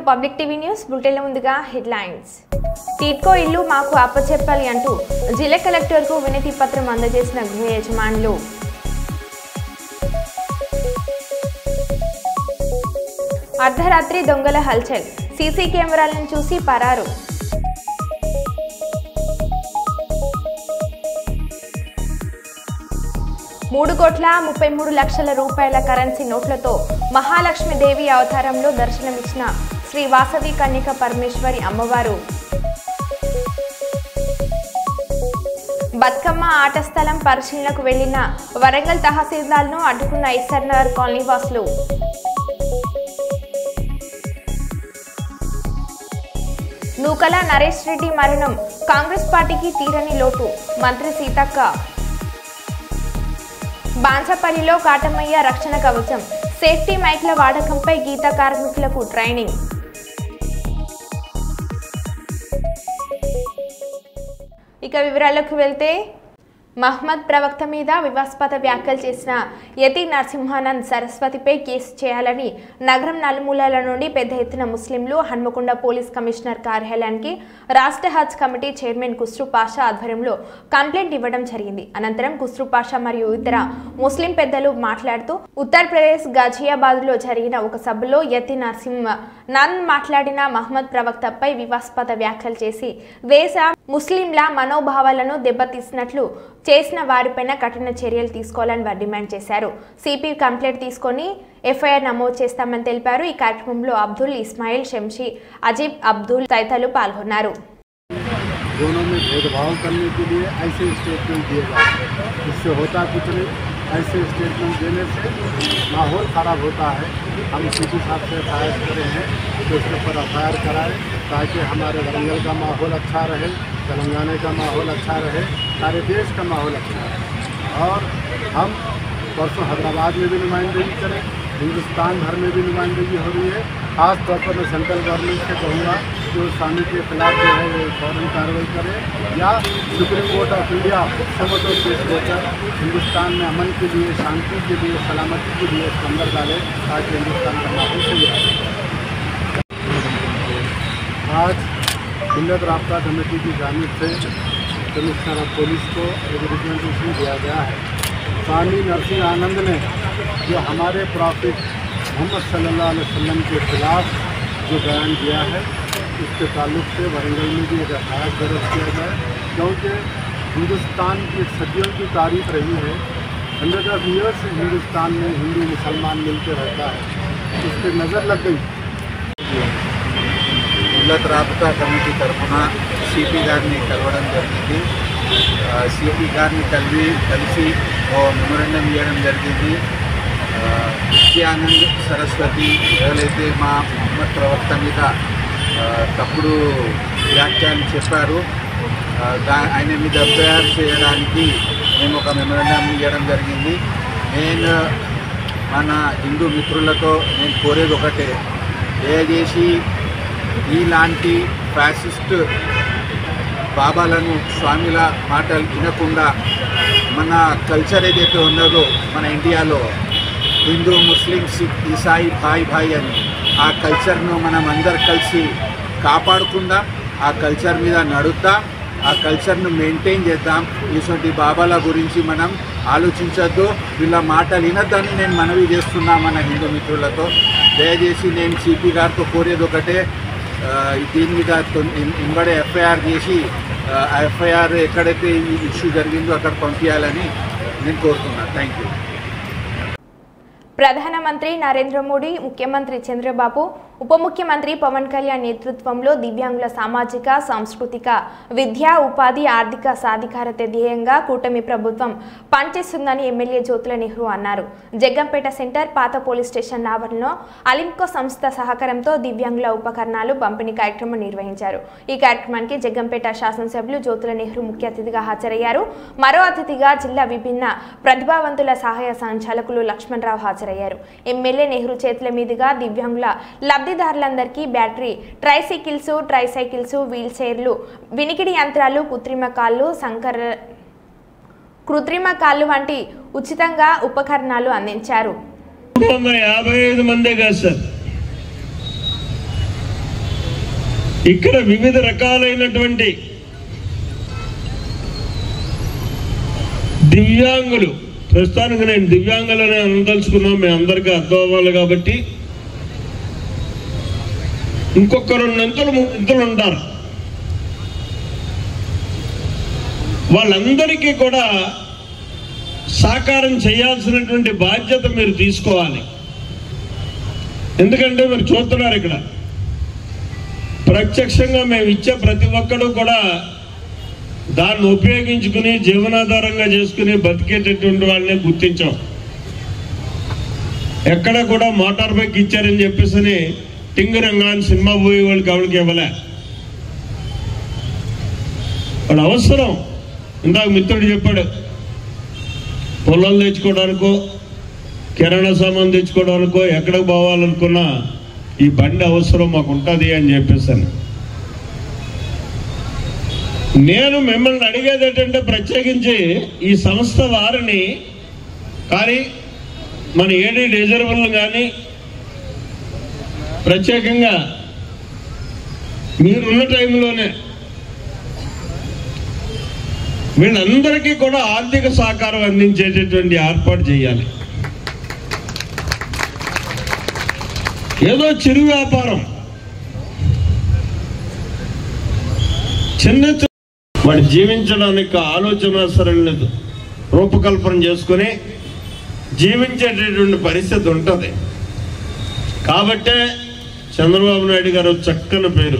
Public TV news bulletin ముందుగా headlines TIDCO ఇల్లు మాకు అప్పచెప్పాలి అంటూ జిల్లా కలెక్టర్కు వినతి పత్రం అందజేసిన గృహ యజమానులు అర్ధరాత్రి దొంగల హల్చల్ సీసీ కెమెరాలను చూసి పరారు మూడు కోట్ల ముప్పై మూడు లక్షల రూపాయల కరెన్సీ నోట్లతో మహాలక్ష్మీదేవి అవతారంలో దర్శనమిచ్చిన శ్రీ వాసవి కన్యక పరమేశ్వరి అమ్మవారు బతుకమ్మ ఆట స్థలం పరిశీలనకు వెళ్లిన వరంగల్ తహసీల్దార్ను అడ్డుకున్న ఎస్ఆర్నగర్ కాలనీ వాసులు నూకల నరేష్ రెడ్డి మరణం కాంగ్రెస్ పార్టీకి తీరని లోటు మంత్రి సీతక్క బాన్సపల్లిలో కాటమయ్య రక్షణ కవచం సేఫ్టీ మైక్ల వాడకంపై గీత కార్మికులకు ట్రైనింగ్ ఇక వివరాలకు వెళ్తే మహ్మద్ ప్రవక్త మీద వివాస్పద వ్యాఖ్యలు చేసిన యతి నరసింహానంద్ సరస్వతిపై కేసు చేయాలని నగరం నలుమూలల నుండి పెద్ద ఎత్తున ముస్లింలు హన్మకొండ పోలీస్ కమిషనర్ కార్యాలయానికి రాష్ట్ర హజ్ కమిటీ చైర్మన్ కుస్రు పాషా ఆధ్వర్యంలో కంప్లైంట్ ఇవ్వడం జరిగింది అనంతరం కుస్రు పాషా మరియు ఇతర ముస్లిం పెద్దలు మాట్లాడుతూ ఉత్తరప్రదేశ్ గాజియాబాద్లో జరిగిన ఒక సభలో యతి నరసింహ నన్ మాట్లాడిన మహ్మద్ ప్రవక్తపై వివాస్పద వ్యాఖ్యలు చేసి దేశ ముస్లింల మనోభావాలను దెబ్బతీసినట్లు చేసిన వారిపైన కఠిన చర్యలు తీసుకోవాలని వారు డిమాండ్ చేశారు సిపి కంప్లైంట్ తీసుకొని ఎఫ్ఐఆర్ నమోదు చేస్తామని తెలిపారు ఈ కార్యక్రమంలో అబ్దుల్ ఇస్మాయిల్ శంషి అజీబ్ అబ్దుల్ తదితరులు పాల్గొన్నారు दोनों में भेदभाव करने के लिए ऐसे स्टेटमेंट दिए जाते हैं इससे होता कुछ नहीं ऐसे स्टेटमेंट देने से माहौल ख़राब होता है हम सीपी साहब से एफ करे हैं कि उसके ऊपर एफ कराएं ताकि हमारे वरंगल का माहौल अच्छा रहे तेलंगाना का माहौल अच्छा रहे सारे देश का माहौल अच्छा रहे और हम परसों हैदराबाद में भी नुमाइंदगी करें हिंदुस्तान भर में भी नुमाइंदगी हो रही है खास तौर पर मैं सेंट्रल गवर्नमेंट से कहूँगा कि उस स्वामी के खिलाफ जो है वो फौरन कार्रवाई करे या सुप्रीम कोर्ट ऑफ इंडिया समझो केस लेकर हिंदुस्तान में अमन के लिए शांति के लिए सलामती के लिए उसको अंदर डाले ताकि हिंदुस्तान का माहौल सही रहे आज मिलत रबता कमेटी की जानब से कमिश्नर ऑफ पुलिस को एक रिप्रेजेंटेशन दिया गया है स्वामी नरसिंह आनंद ने जो हमारे प्रॉफिट मोहम्मद सल्लल्लाहु अलैहि वसल्लम के खिलाफ जो बयान दिया है उसके ताल्लुक से वरंगल में भी एक एफ दर्ज किया जाए क्योंकि हिंदुस्तान की सदियों की तारीख रही है हंड्रेड ऑफ ईयर्स हिंदुस्तान में हिंदू मुसलमान मिलकर रहता है उस पर नज़र लग गई ఉన్నత రాబతా కమిటీ తరఫున సిపి గారిని కలవడం జరిగింది ఆ, సిపి గారిని కలిసి కలిసి ఓ మెమోరండం ఇవ్వడం జరిగింది ఆ, నిత్యానంద్ సరస్వతి ఎవరైతే మా మహమ్మద్ ప్రవక్త మీద ఆ, తప్పుడు వ్యాఖ్యలు చెప్పారు ఆ, దా ఆయన మీద ఎఫ్ఐఆర్ చేయడానికి మేము ఒక మెమోరండం ఇవ్వడం జరిగింది నేను మన హిందూ మిత్రులతో నేను కోరేది ఒకటే దయచేసి ఇలాంటి ఫ్యాసిస్ట్ బాబాలను స్వామిల మాటలు వినకుండా మన కల్చర్ ఏదైతే ఉన్నదో మన ఇండియాలో హిందూ ముస్లిం సిక్ ఈసాయి భాయ్ భాయ్ అని ఆ కల్చర్ను మనం అందరు కలిసి కాపాడుకుందాం ఆ కల్చర్ మీద నడుద్దాం ఆ కల్చర్ను మెయింటైన్ చేద్దాం ఇటువంటి బాబాల గురించి మనం ఆలోచించొద్దు వీళ్ళ మాటలు వినొద్దని నేను మనవి చేస్తున్నా మన హిందూ మిత్రులతో దయచేసి నేను సిపి గారితో కోరేది ఒకటే ఆ, దీని మీద తొం- ఇం- ఇంబడే ఎఫ్ఐఆర్ చేసి ఆ ఎఫ్ఐఆర్ ఎక్కడైతే ఈ ఇష్యూ జరిగిందో అక్కడ పంపించాలని నేను కోరుతున్నాను థ్యాంక్ యూ ప్రధానమంత్రి నరేంద్ర మోడీ ముఖ్యమంత్రి చంద్రబాబు ఉప ముఖ్యమంత్రి పవన్ కళ్యాణ్ నేతృత్వంలో దివ్యాంగుల సామాజిక సాంస్కృతిక విద్యా ఉపాధి ఆర్థిక సాధికారత ధ్యేయంగా కూటమి ప్రభుత్వం పనిచేస్తుందని ఎమ్మెల్యే జ్యోతుల నెహ్రూ అన్నారు జగ్గంపేట సెంటర్ పాత పోలీస్ స్టేషన్ ఆవరణలో అలింకో సంస్థ సహకారంతో దివ్యాంగుల ఉపకరణాలు పంపిణీ కార్యక్రమం నిర్వహించారు ఈ కార్యక్రమానికి జగ్గంపేట శాసనసభ్యులు జ్యోతుల నెహ్రూ ముఖ్య అతిథిగా హాజరయ్యారు మరో అతిథిగా జిల్లా విభిన్న ప్రతిభావంతుల సహాయ సంచాలకులు లక్ష్మణరావు హాజరయ్యారు ఎమ్మెల్యే నెహ్రూ చేతుల మీదుగా దివ్యాంగుల లబ్ధిదారులందరికీ బ్యాటరీ ట్రైసైకిల్స్ ట్రైసైకిల్స్ వీల్ చైర్లు వినికిడి యంత్రాలు కృత్రిమ కాళ్ళు సంకర కృత్రిమ కాళ్ళు వంటి ఉచితంగా ఉపకరణాలు అందించారు వందల యాభై ఐదు మందే కాదు సార్ ఇక్కడ వివిధ రకాలైనటువంటి దివ్యాంగులు ప్రస్తుతానికి నేను దివ్యాంగులని అనదలుచుకున్నాం మేము అందరికీ అర్థం అవ్వాలి కాబట్టి ఇంకొక రెండంతలు ముగ్గురు ఉంటారు వాళ్ళందరికీ కూడా సాకారం చేయాల్సినటువంటి బాధ్యత మీరు తీసుకోవాలి ఎందుకంటే మీరు చూస్తున్నారు ఇక్కడ ప్రత్యక్షంగా మేము ఇచ్చే ప్రతి ఒక్కడు కూడా దాన్ని ఉపయోగించుకుని జీవనాధారంగా చేసుకుని బతికేటటువంటి వాళ్ళని గుర్తించాం ఎక్కడ కూడా మోటార్ బైక్ ఇచ్చారని చెప్పేసి టింగు రంగాన్ని సినిమా పోయే వాళ్ళకి ఎవరికి ఇవ్వలే వాడు అవసరం ఇందాక మిత్రుడు చెప్పాడు పొలాలు తెచ్చుకోవడానికో కిరాణా సామాన్ తెచ్చుకోవడానికో ఎక్కడికి పోవాలనుకున్నా ఈ బండి అవసరం మాకు ఉంటుంది అని చెప్పేసాను నేను మిమ్మల్ని అడిగేది ఏంటంటే ప్రత్యేకించి ఈ సంస్థ వారిని కానీ మన ఏడీ రిజర్వులను కానీ ప్రత్యేకంగా మీరున్న టైంలోనే వీళ్ళందరికీ కూడా ఆర్థిక సహకారం అందించేటటువంటి ఏర్పాటు చేయాలి ఏదో చిరు వ్యాపారం చిన్న చిన్న వాడు జీవించడానికి ఆలోచన సరళలేదు రూపకల్పన చేసుకుని జీవించేటటువంటి పరిస్థితి ఉంటుంది కాబట్టే చంద్రబాబు నాయుడు గారు చక్కని పేరు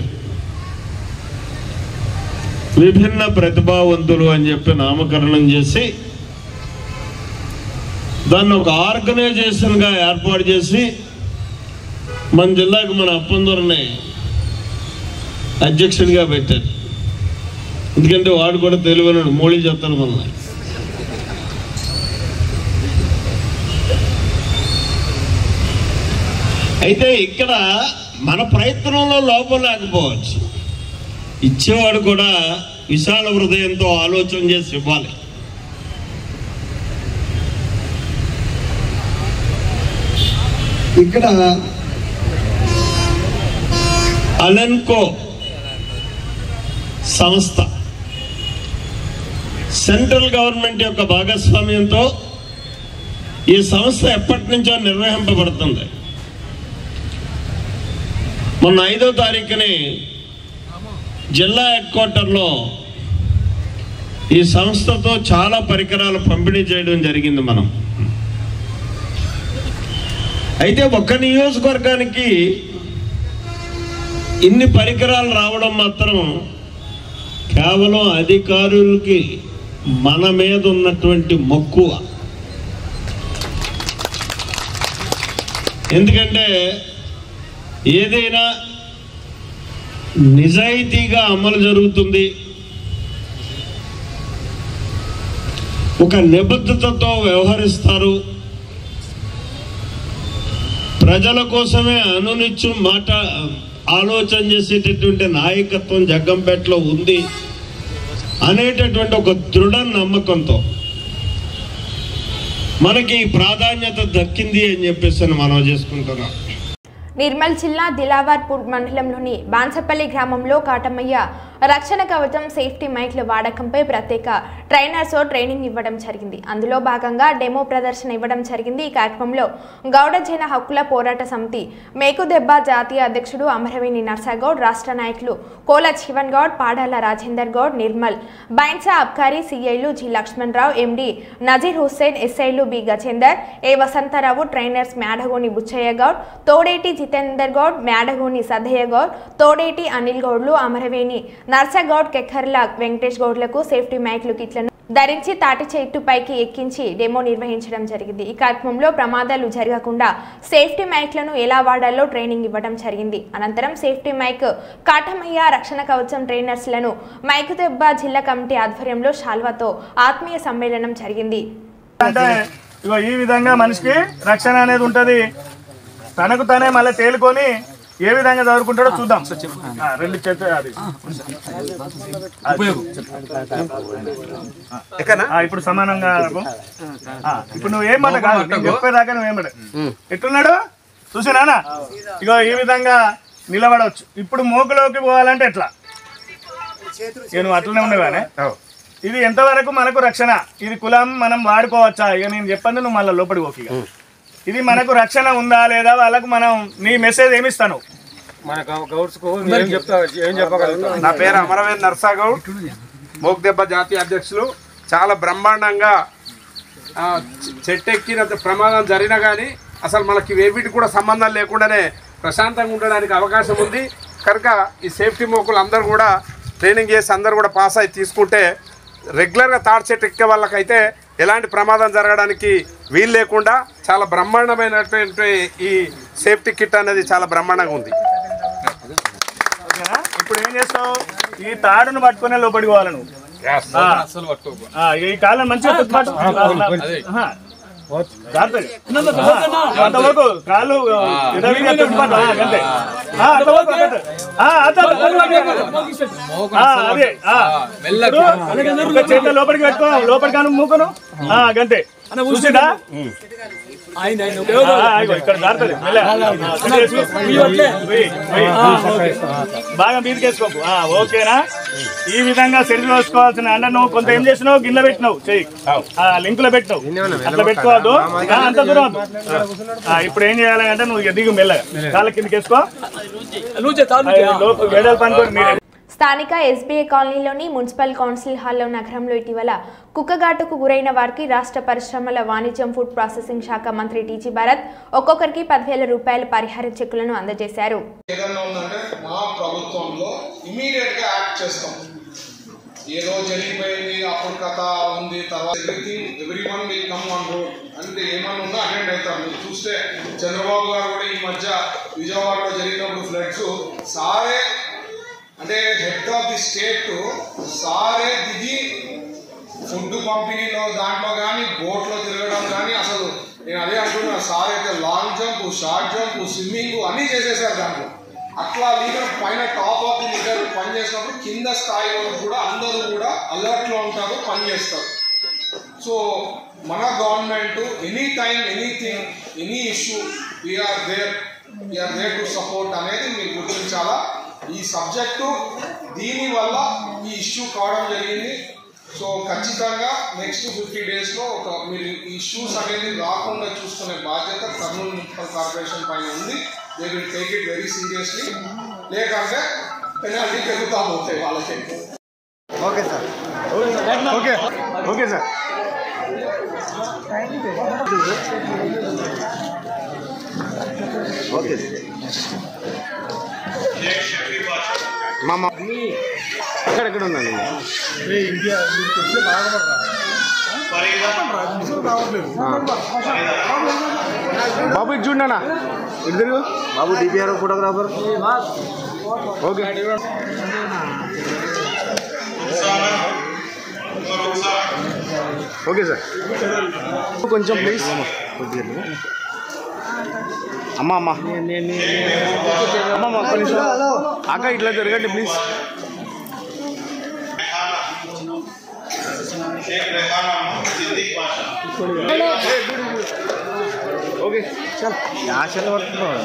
విభిన్న ప్రతిభావంతులు అని చెప్పి నామకరణం చేసి దాన్ని ఒక ఆర్గనైజేషన్గా ఏర్పాటు చేసి మన జిల్లాకు మన అప్పందూరని అధ్యక్షుడిగా పెట్టారు ఎందుకంటే వాడు కూడా తెలివైనడు మోడీ చెప్తాను మనల్ని అయితే ఇక్కడ మన ప్రయత్నంలో లోపం లేకపోవచ్చు ఇచ్చేవాడు కూడా విశాల హృదయంతో ఆలోచన చేసి ఇవ్వాలి ఇక్కడ అలెన్కో సంస్థ సెంట్రల్ గవర్నమెంట్ యొక్క భాగస్వామ్యంతో ఈ సంస్థ ఎప్పటి నుంచో నిర్వహింపబడుతుంది మొన్న ఐదో తారీఖుని జిల్లా హెడ్ క్వార్టర్లో ఈ సంస్థతో చాలా పరికరాలు పంపిణీ చేయడం జరిగింది మనం అయితే ఒక్క నియోజకవర్గానికి ఇన్ని పరికరాలు రావడం మాత్రం కేవలం అధికారులకి మన మీద ఉన్నటువంటి మక్కువ ఎందుకంటే ఏదైనా నిజాయితీగా అమలు జరుగుతుంది ఒక నిబద్ధతతో వ్యవహరిస్తారు ప్రజల కోసమే అనునిత్యం మాట ఆలోచన చేసేటటువంటి నాయకత్వం జగ్గంపేటలో ఉంది అనేటటువంటి ఒక దృఢ నమ్మకంతో మనకి ఈ ప్రాధాన్యత దక్కింది అని చెప్పేసి మనం చేసుకుంటున్నాం నిర్మల్ జిల్లా దిలావర్పూర్ మండలంలోని బాన్సపల్లి గ్రామంలో కాటమయ్య రక్షణ కవచం సేఫ్టీ మైక్ల వాడకంపై ప్రత్యేక ట్రైనర్స్ ట్రైనింగ్ ఇవ్వడం జరిగింది అందులో భాగంగా డెమో ప్రదర్శన ఇవ్వడం జరిగింది ఈ కార్యక్రమంలో గౌడ జన హక్కుల పోరాట సమితి మేకుదెబ్బ జాతీయ అధ్యక్షుడు అమరవేణి నర్సాగౌడ్ రాష్ట్ర నాయకులు కోల జీవన్ గౌడ్ పాడాల రాజేందర్ గౌడ్ నిర్మల్ బైన్సా అబ్కారీ సిఐలు జి లక్ష్మణ్ రావు ఎండి నజీర్ హుస్సేన్ ఎస్ఐలు B Gajender A Vasantharao trainers Medagoni Buchaiah Goud Thodeti Jithender Goud Medagoni Sadaiah Goud Thodeti Anil గౌడ్లు అమరవేణి నర్సగౌడ్ కెక్కర్ల వెంకటేష్ గౌడ్లకు సేఫ్టీ మైక్లు కిట్లను ధరించి తాటి చెట్టు పైకి ఎక్కించి డెమో నిర్వహించడం జరిగింది ఈ కార్యక్రమంలో ప్రమాదాలు జరగకుండా సేఫ్టీ మైక్లను ఎలా వాడాలో ట్రైనింగ్ ఇవ్వడం జరిగింది అనంతరం సేఫ్టీ మైక్ కాటమయ్య రక్షణ కవచం ట్రైనర్స్లను మైకు దెబ్బ జిల్లా కమిటీ ఆధ్వర్యంలో శాల్వాతో ఆత్మీయ సమ్మేళనం జరిగింది అంటే ఇగో ఈ విధంగా మనిషికి రక్షణ అనేది ఉంటది తనకు తనే మళ్ళీ తేలుకొని ఏ విధంగా చదువుకుంటాడో చూద్దాం ఆ, రెండు చేత అది ఆ, ఇప్పుడు సమానంగా ఆగు. ఆ, ఇప్పుడు నువ్వు ఏమన్నా కాదు నేను చెప్పేదాకా నువ్వు ఏమన్నా ఎట్లున్నాడు చూసినానా ఇగో ఈ విధంగా నిలబడవచ్చు ఇప్పుడు మూకులోకి పోవాలంటే ఎట్లా ఇక నువ్వు అట్లనే ఉండగానే ఇది ఎంతవరకు మనకు రక్షణ ఇది కులం మనం వాడుకోవచ్చా ఇక నేను చెప్పండి నువ్వు మళ్ళీ లోపలికి పోకి ఇక. ఇది మనకు రక్షణ ఉందా లేదా వాళ్ళకు మనం నీ మెసేజ్ ఏమి ఇస్తాను నా పేరు అమరవేల్ నర్సాగౌడ్ మోగ్దెబ్బ జాతీయ అధ్యక్షులు చాలా బ్రహ్మాండంగా ఆ, చె- చెట్టు ఎక్కినంత ప్రమాదం జరిగినా కానీ అసలు మనకి వేవిటి కూడా సంబంధం లేకుండానే ప్రశాంతంగా ఉండడానికి అవకాశం ఉంది కనుక ఈ సేఫ్టీ మోకులు అందరూ కూడా ట్రైనింగ్ చేసి అందరూ కూడా పాస్ అయి తీసుకుంటే రెగ్యులర్గా తాడు చెట్టు ఎక్కే వాళ్ళకైతే ఎలాంటి ప్రమాదం జరగడానికి వీలు లేకుండా చాలా బ్రహ్మాండమైనటువంటి ఈ సేఫ్టీ కిట్ అనేది చాలా బ్రహ్మాండంగా ఉంది ఓకేనా ఇప్పుడు ఏం చేస్తావు ఈ తాడును పట్టుకునే లోపలికి పోవాలి నువ్వు ఆ. ఆ, ఈ కాలం మంచిగా పట్టు. ఆహా. జాగ్రత్తగా. ఆ, అంతవరకు కాళ్ళు ఎదవిగా తొక్కిపట్టు. ఆ, అంతే. ఆ, అంతవరకు అంతే. ఆ, అంతే, అంతే. ఆ, అదే ఆ. ఇప్పుడు ఒక చేత లోపలికి పెట్టుకో లోపలికి కాను మూకను ఆ, గంతే చూసిందా ఆ, ఇగో ఇక్కడ జాగ్రత్తగా. మెల్లగా. ఆ, సెట్ చేసుకో. వెయ్యి, వెయ్యి. బాగా మీదకేసుకోకు ఆ, ఓకేనా ఈ విధంగా సెట్ చేసుకోవాల్సిన అంటే నువ్వు కొంత ఏం చేసినావు గిన్నె పెట్టినావు చెయ్యి ఆ లింక్ లో పెట్టినావు అట్లా పెట్టుకోవద్దు ఆ, అంత దూరం వద్దు. ఆ, ఇప్పుడు ఏం చేయాలి అంటే నువ్వు ఇక దిగు మెల్లగా కాళ్ళ కిందకి వేసుకో ఆ, లోపు వేడలు పనుకొని మీరే స్థానిక ఎస్బీఐ కాలనీలోని మున్సిపల్ కౌన్సిల్ హాల్లో నగరంలో ఇటీవల కుక్కగాటుకు గురైన వారికి రాష్ట్ర పరిశ్రమల వాణిజ్యం ఫుడ్ ప్రాసెసింగ్ శాఖ మంత్రి టీజీ భరత్ ఒక్కొక్కరికి పదివేల రూపాయల పరిహార చెక్కులను అందజేశారు ఏదన్నా ఉందంటే మా ప్రభుత్వంలో ఇమీడియట్ గా యాక్ట్ చేస్తాం ఏదో జరిగిపోయింది అప్పుడు కథ ఉంది తర్వాత everything everyone will come on road అంటే ఏమన్నా ఉందో అటెండ్ అవుతాం మీరు చూస్తే చంద్రబాబు గారు కూడా ఈ మధ్య విజయవాడలో జరిగినప్పుడు ఫ్లడ్స్ సారే అంటే హెడ్ ఆఫ్ ది స్టేట్ సారే దిగి ఫుడ్ పంపిణీలో దాంట్లో కానీ బోట్లో తిరగడం కానీ అసలు నేను అదే అంటున్నా సార్ అయితే long jump short jump swimming అన్నీ చేసేసారు దాంట్లో అట్లా లీడర్ పైన టాప్ ఆఫ్ ది లీడర్ పని చేసినప్పుడు కింద స్థాయి వరకు కూడా అందరూ కూడా అలర్ట్లో ఉంటారు పని చేస్తారు సో మన government any time anything any issue we're there we're there to support అనేది మీరు గుర్తించాలా ఈ సబ్జెక్టు దీనివల్ల ఈ ఇష్యూ కావడం జరిగింది సో ఖచ్చితంగా నెక్స్ట్ ఫిఫ్టీ డేస్లో ఒక మీరు ఈ ఇష్యూస్ అనేది రాకుండా చూసుకునే బాధ్యత కర్నూలు మున్సిపల్ కార్పొరేషన్ పైన ఉంది they will take it very seriously లేకంటే పెనాల్టీ పెరుగుతా పోతాయి వాళ్ళకి okay sir okay okay sir okay మామ ఎక్కడెక్కడ ఉందండి బాబు ఇటు చూడనా ఇద్దరు బాబు DPR photographer okay okay sir కొంచెం ప్లీజ్ అమ్మా అమ్మా అమ్మమ్మ ఒక్క నిమిషం అక్క ఇట్లా జరగండి ప్లీజ్ ఓకే చల్ యాషన్ పడుతున్నాడు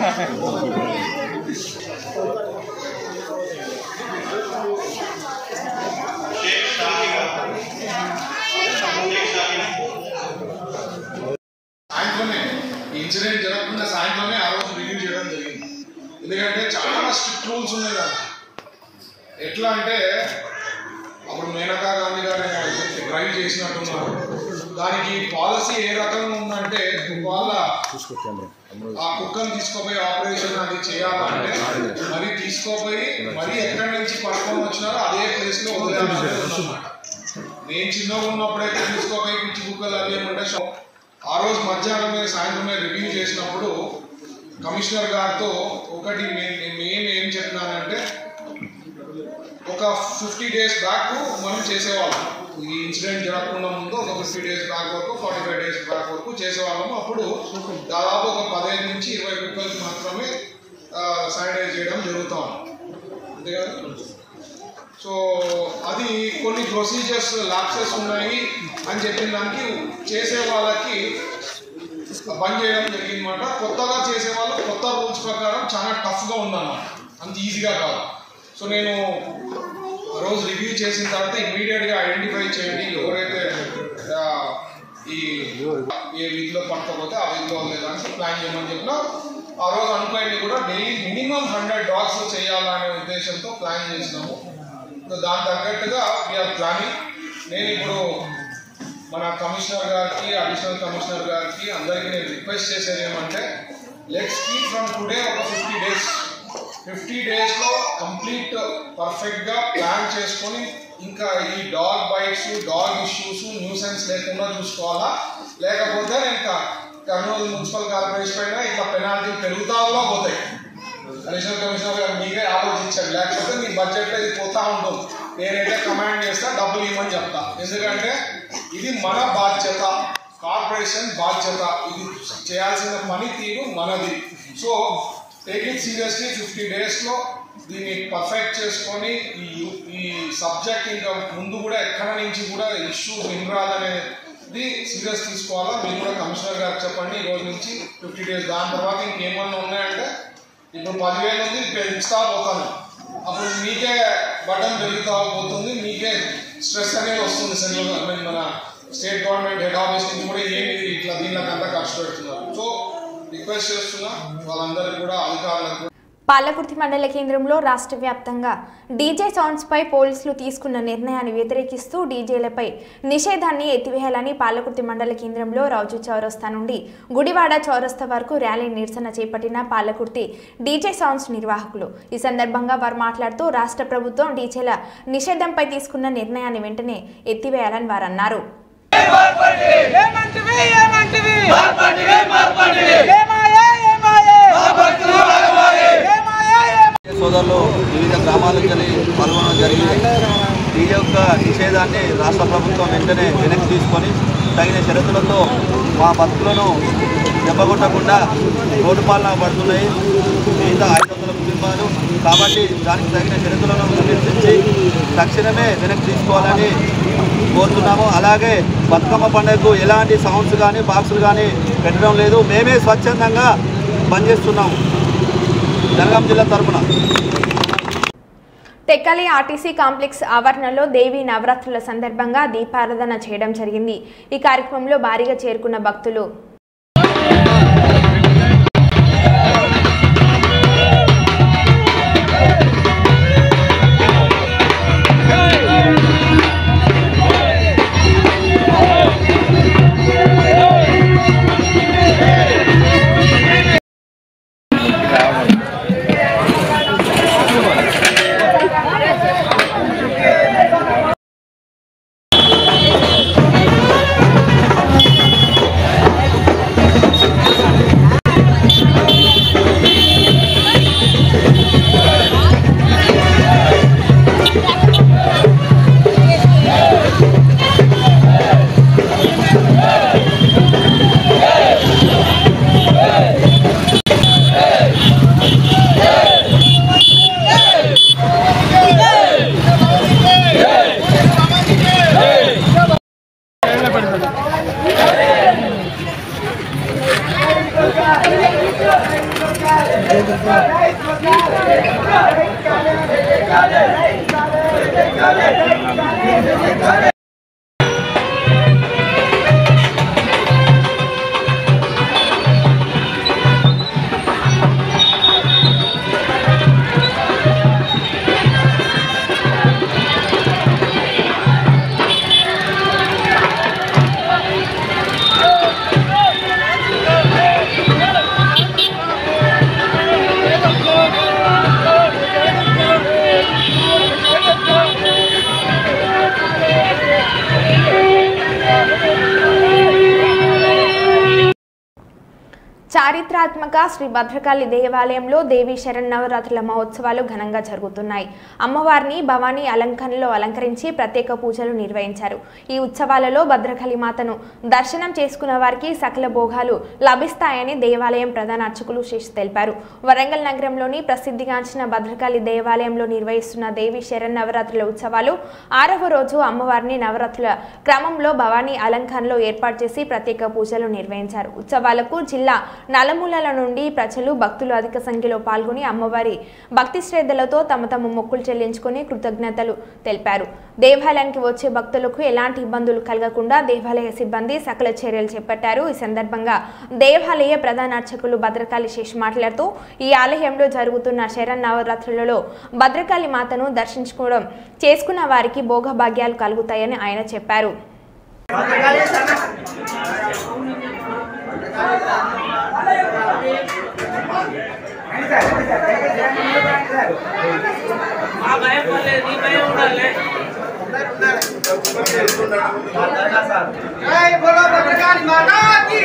సాయంత్రమే ఈ ఇన్సిడెంట్ జరగకుండా సాయంత్రమే ఆ రోజు రివ్యూ చేయడం జరిగింది ఎందుకంటే చాలా స్ట్రిక్ట్ రూల్స్ ఉన్నాయి కదా ఎట్లా అంటే అప్పుడు మేనకా గాంధీ గారు డ్రైవ్ చేసినట్టున్నారు దానికి పాలసీ ఏ రకంగా ఉందంటే వాళ్ళ ఆ కుక్కను తీసుకుపోయి ఆపరేషన్ అది చేయాలంటే మరి తీసుకోపోయి మరి ఎక్కడి నుంచి పడుకొని వచ్చినారో అదే ప్లేస్ లో వదిలేయాలన్నమాట నేను చిన్నగా ఉన్నప్పుడైతే తీసుకోపోయి పిచ్చి కుక్కలు అవి ఏమంటే షా- ఆ రోజు మధ్యాహ్నమే సాయంత్రమే రివ్యూ చేసినప్పుడు కమిషనర్ గారితో ఒకటి మే- మేము ఏం చెప్పినానంటే ఒక ఫిఫ్టీ డేస్ బ్యాక్ మనం చేసేవాళ్ళం ఈ ఇన్సిడెంట్ జరగకుండా ముందు ఒక ఫిఫ్టీ డేస్ బ్యాక్ వరకు ఫార్టీ ఫైవ్ డేస్ బ్యాక్ వరకు చేసేవాళ్ళము అప్పుడు దాదాపు ఒక పదిహేను నుంచి ఇరవై కుక్కలకి మాత్రమే శానిటైజ్ చేయడం జరుగుతూ ఉంది అంతే కదా సో అది కొన్ని ప్రొసీజర్స్ ల్యాప్సెస్ ఉన్నాయి అని చెప్పిన దానికి చేసే వాళ్ళకి బంద్ చేయడం జరిగిందన్నమాట కొత్తగా చేసే వాళ్ళు కొత్త రూల్స్ ప్రకారం చాలా టఫ్గా ఉందన్నమాట అంత ఈజీగా కాదు సో నేను ఆ రోజు రివ్యూ చేసిన తర్వాత ఇమీడియట్గా ఐడెంటిఫై చేయండి ఎవరైతే ఆ, ఈ ఏ వీధిలో పట్టకపోతే ఆ వీధిలో లేదని ప్లాన్ చేయమని చెప్పిన ఆ రోజు అనుకునేది కూడా డైలీ మినిమం హండ్రెడ్ డాగ్స్ చేయాలనే ఉద్దేశంతో ప్లాన్ చేసినాము సో దాని తగ్గట్టుగా వీఆర్ ప్లానింగ్ నేను ఇప్పుడు మన కమిషనర్ గారికి అడిషనల్ కమిషనర్ గారికి అందరికీ నేను రిక్వెస్ట్ చేసేది ఏమంటే లెట్స్ కీప్ ఫ్రమ్ టుడే ఒక ఫిఫ్టీ డేస్ ఫిఫ్టీ డేస్లో కంప్లీట్ పర్ఫెక్ట్గా ప్లాన్ చేసుకొని ఇంకా ఈ dog bites dog issues nuisance లేకుండా చూసుకోవాలా లేకపోతే ఇంకా కర్నూలు మున్సిపల్ కార్పొరేషన్ పైన ఇట్లా పెనాల్టీ పెరుగుతా కూడా పోతాయి అడిషనల్ కమిషనర్ గారు మీరే ఆలోచించండి లేకపోతే మీ బడ్జెట్లో ఇది పోతా ఉంటుంది నేనైతే కమాండ్ చేస్తా డబ్బులు ఇవ్వమని చెప్తా ఎందుకంటే ఇది మన బాధ్యత కార్పొరేషన్ బాధ్యత ఇది చేయాల్సిన పని తీరు మనది so take it seriously fifty డేస్లో దీన్ని పర్ఫెక్ట్ చేసుకొని ఈ ఈ సబ్జెక్ట్ ఇంకా ముందు కూడా ఎక్కడ నుంచి కూడా ఇష్యూ వినరాదనేది సీరియస్ తీసుకోవాలా మీరు కూడా కమిషనర్ గారికి చెప్పండి ఈ రోజు నుంచి ఫిఫ్టీ డేస్ దాని తర్వాత ఇంకేమన్నా ఉన్నాయంటే ఇప్పుడు పదివేలు ఉంది పెంచుతా పోతాను అప్పుడు మీకే బటన్ పెరుగుతా పోతుంది మీకే స్ట్రెస్ అనేది వస్తుంది సెంట్రల్ గవర్నమెంట్ మన స్టేట్ గవర్నమెంట్ హెడ్ ఆఫీస్ నుంచి కూడా ఏమి ఇట్లా దీనిలోకి అంతా ఖర్చు పెడుతున్నారు సో రిక్వెస్ట్ చేస్తున్నా వాళ్ళందరికీ కూడా అధికారులకు కూడా పాలకుర్తి మండల కేంద్రంలో రాష్ట్ర వ్యాప్తంగా డీజే సౌండ్స్పై పోలీసులు తీసుకున్న నిర్ణయాన్ని వ్యతిరేకిస్తూ డీజేలపై నిషేధాన్ని ఎత్తివేయాలని పాలకుర్తి మండల కేంద్రంలో రాజు చౌరస్తా నుండి గుడివాడ చౌరస్తా వరకు ర్యాలీ నిరసన చేపట్టిన పాలకుర్తి డీజే సౌండ్స్ నిర్వాహకులు ఈ సందర్భంగా వారు మాట్లాడుతూ రాష్ట్ర ప్రభుత్వం డీజేల నిషేధంపై తీసుకున్న నిర్ణయాన్ని వెంటనే ఎత్తివేయాలని వారు అన్నారు ఏమంటివి ఏమంటివి మార్పండివి మార్పండివి ఏమాయే ఏమాయే ఏమాయే ఏమాయే సోదరులు వివిధ గ్రామాలకు వెళ్ళి పాల్గొనడం జరిగింది ఈ యొక్క నిషేధాన్ని రాష్ట్ర ప్రభుత్వం వెంటనే వెనక్కి తీసుకొని తగిన షరతులతో మా బతుకులను దెబ్బకొట్టకుండా రోడ్డు పాలన పడుతున్నాయి మిగతా ఐదు వందల కుటుంబాలు కాబట్టి దానికి తగిన షరతులను నిర్దేశించి తక్షణమే వెనక్కి తీసుకోవాలని కోరుతున్నాము అలాగే బతుకమ్మ పండుగకు ఎలాంటి సౌండ్స్ కానీ బాక్సులు కానీ పెట్టడం లేదు మేమే స్వచ్ఛందంగా పనిచేస్తున్నాము జనగాం జిల్లా తరపున టెక్కలి ఆర్టీసీ కాంప్లెక్స్ ఆవరణలో దేవి నవరాత్రుల సందర్భంగా దీపారాధన చేయడం జరిగింది ఈ కార్యక్రమంలో భారీగా చేరుకున్న భక్తులు ఏమంటివి చారిత్రాత్మక శ్రీ భద్రకాళి దేవాలయంలో దేవీ శరన్నవరాత్రుల మహోత్సవాలు ఘనంగా జరుగుతున్నాయి అమ్మవారిని భవానీ అలంకరణలో అలంకరించి ప్రత్యేక పూజలు నిర్వహించారు ఈ ఉత్సవాలలో భద్రకాళి మాతను దర్శనం చేసుకున్న వారికి సకల భోగాలు లభిస్తాయని దేవాలయం ప్రధాన అర్చకులు శేష్ తెలిపారు వరంగల్ నగరంలోని ప్రసిద్ధిగాంచిన భద్రకాళి దేవాలయంలో నిర్వహిస్తున్న దేవి శరన్నవరాత్రుల ఉత్సవాలు ఆరవ రోజు అమ్మవారిని నవరాత్రుల క్రమంలో భవానీ అలంకరణలో ఏర్పాటు చేసి ప్రత్యేక పూజలు నిర్వహించారు ఉత్సవాలకు జిల్లా నలుమూలల నుండి ప్రజలు భక్తులు అధిక సంఖ్యలో పాల్గొని అమ్మవారి భక్తి శ్రద్ధలతో తమ తమ మొక్కులు చెల్లించుకొని కృతజ్ఞతలు తెలిపారు దేవాలయానికి వచ్చే భక్తులకు ఎలాంటి ఇబ్బందులు కలగకుండా దేవాలయ సిబ్బంది సకల చర్యలు చేపట్టారు ఈ సందర్భంగా దేవాలయ ప్రధాన అర్చకులు భద్రకాళి శేష్ మాట్లాడుతూ ఈ ఆలయంలో జరుగుతున్న శరన్నవరాత్రులలో భద్రకాళి మాతను దర్శించుకోవడం చేసుకున్న వారికి భోగభాగ్యాలు కలుగుతాయని ఆయన చెప్పారు जय बोलो भद्रकाली माता की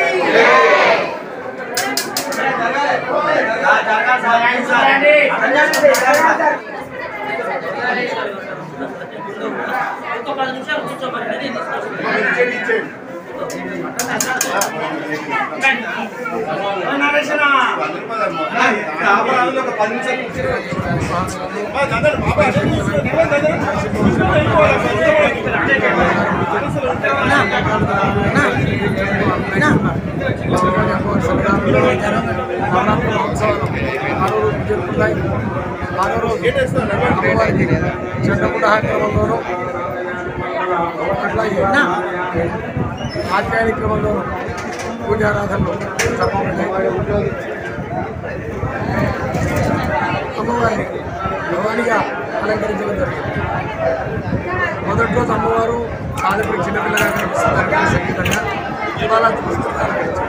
అమ్మవారికి చెడ్డపుడాక్రమంలోనూ అట్లాగే ఆచార్య క్రమంలోనూ పూజారాధనలు తప్పకుండా అమ్మవారిని భవానిగా అలంకరించడం జరిగింది మొదటి రోజు అమ్మవారు ఆదిపడి చిన్నపిల్లగా కనిపిస్తున్నారు సంగీతంగా ఇవాళ పుస్తకాలు అలంకరించారు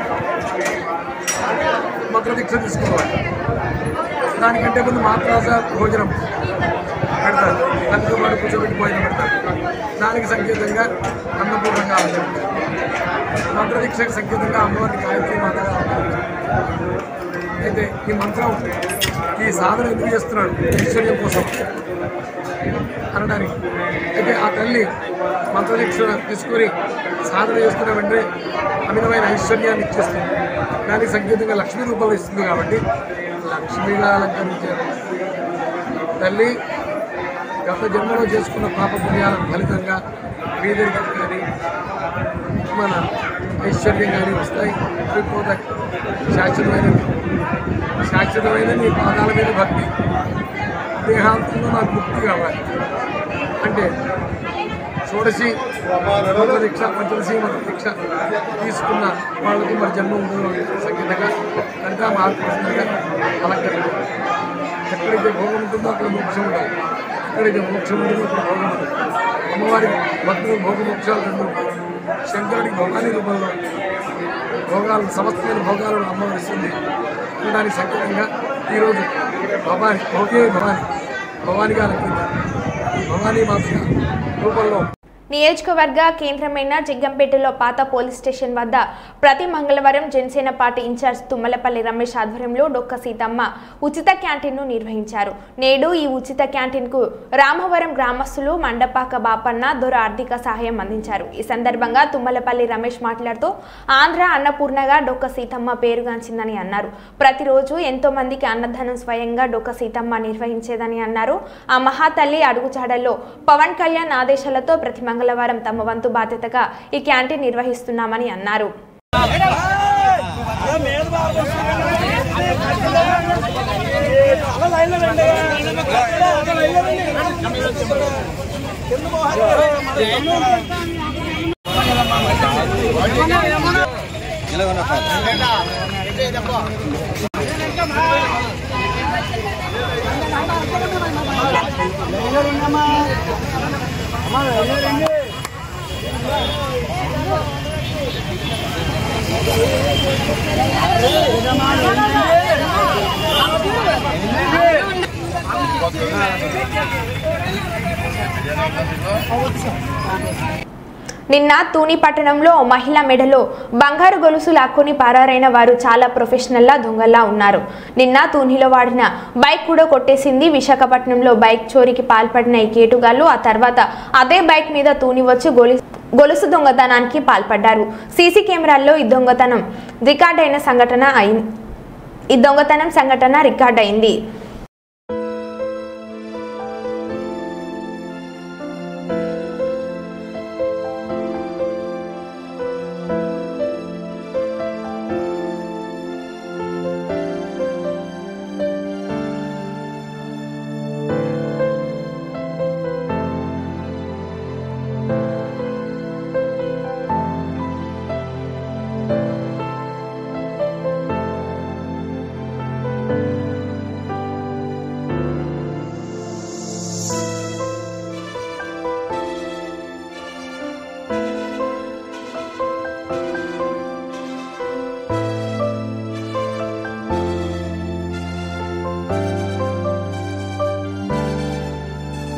మకర దీక్ష తీసుకోవాలి దానికంటే ముందు మాత్రాస భోజనం పెడతారు తనతో పాటు కూర్చోబెట్టి భోజనం పెడతారు దానికి సంకేతంగా అన్నపూర్ణంగా అలంకరించారు మంత్ర దీక్షకు సంకేతంగా అమ్మవారిని గాయత్రి మాతగా అలంకరించారు అయితే ఈ మంత్రం ఈ సాధన ఎందుకు చేస్తున్నాడు ఐశ్వర్యం కోసం అనడానికి అయితే ఆ తల్లి మంత్రదీక్ష తీసుకొని సాధన చేసుకున్న వెంటనే అమితమైన ఐశ్వర్యాన్ని ఇచ్చేస్తుంది దానికి సంకేతంగా లక్ష్మీ రూపంలో ఇస్తుంది కాబట్టి లక్ష్మీగా అలంకరించారు తల్లి గత జన్మలో చేసుకున్న పాప పుణ్యాల ఫలితంగా వీధులకు కానీ మన ఐశ్వర్యం కానీ వస్తాయి పోతాయి శాశ్వతమైన శాశ్వతమైన నీ పాదాల మీద భక్తి దేహాంతంలో నాకు ముక్తి కావాలి అంటే షోడశి మంత్ర దీక్ష పంచదశి మంత్ర దీక్ష తీసుకున్న వాళ్ళకు మరి జన్మ ఉండదు అంటే సంగీతంగా కనుక మార్పుగా అలంకరించారు ఎక్కడైతే భోగం ఉంటుందో అక్కడ మోక్షం ఉండాలి ఎక్కడైతే మోక్షం ఉంటుందో అక్కడ భోగం ఉంటుంది అమ్మవారి భక్తులు భోగ మోక్షాలు రెండు ఉంటాయి శంకరుడి భోగాని రూపంలో భోగాలు సమస్తమైన భోగాలను అమ్మవారు ఇస్తుంది దానికి సంకేతంగా ఈరోజు భవాని భోగే భవాని భవానిగా అలంకరించారు ఈ భవానీ మాత రూపంలో నియోజకవర్గ కేంద్రమైన జగ్గంపేటలో పాత పోలీస్ స్టేషన్ వద్ద ప్రతి మంగళవారం జనసేన పార్టీ ఇన్ఛార్జ్ తుమ్మలపల్లి రమేష్ ఆధ్వర్యంలో డొక్క సీతమ్మ ఉచిత క్యాంటీన్ను నిర్వహించారు నేడు ఈ ఉచిత క్యాంటీన్కు రామవరం గ్రామస్తులు మండపాక బాపన్న దొర ఆర్థిక సహాయం అందించారు ఈ సందర్భంగా తుమ్మలపల్లి రమేష్ మాట్లాడుతూ ఆంధ్ర అన్నపూర్ణగా డొక్క సీతమ్మ పేరుగాంచిందని అన్నారు ప్రతిరోజు ఎంతో మందికి అన్నదానం స్వయంగా డొక్క సీతమ్మ నిర్వహించేదని అన్నారు ఆ మహాతల్లి అడుగుజాడల్లో పవన్ కళ్యాణ్ ఆదేశాలతో ప్రతి మంగళవారం తమ వంతు బాధ్యతగా ఈ క్యాంటీన్ నిర్వహిస్తున్నామని అన్నారు నిన్న తూని పట్టణంలో ఓ మహిళ మెడలో బంగారు గొలుసు లాక్కొని పారారైన వారు చాలా ప్రొఫెషనల్లా దొంగల్లా ఉన్నారు నిన్న తూనిలో వాడిన బైక్ కూడా కొట్టేసింది విశాఖపట్నంలో బైక్ చోరీకి పాల్పడిన ఈ కేటుగాళ్లు ఆ తర్వాత అదే బైక్ మీద తూని వచ్చి గొలుసు గొలుసు దొంగతనానికి పాల్పడ్డారు సీసీ కెమెరాల్లో ఈ దొంగతనం రికార్డైన సంఘటన అయింది ఈ దొంగతనం సంఘటన రికార్డ్ అయింది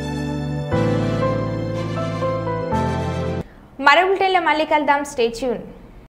మరో బులెటిన్లో మళ్ళీ కలుద్దాం స్టే ట్యూన్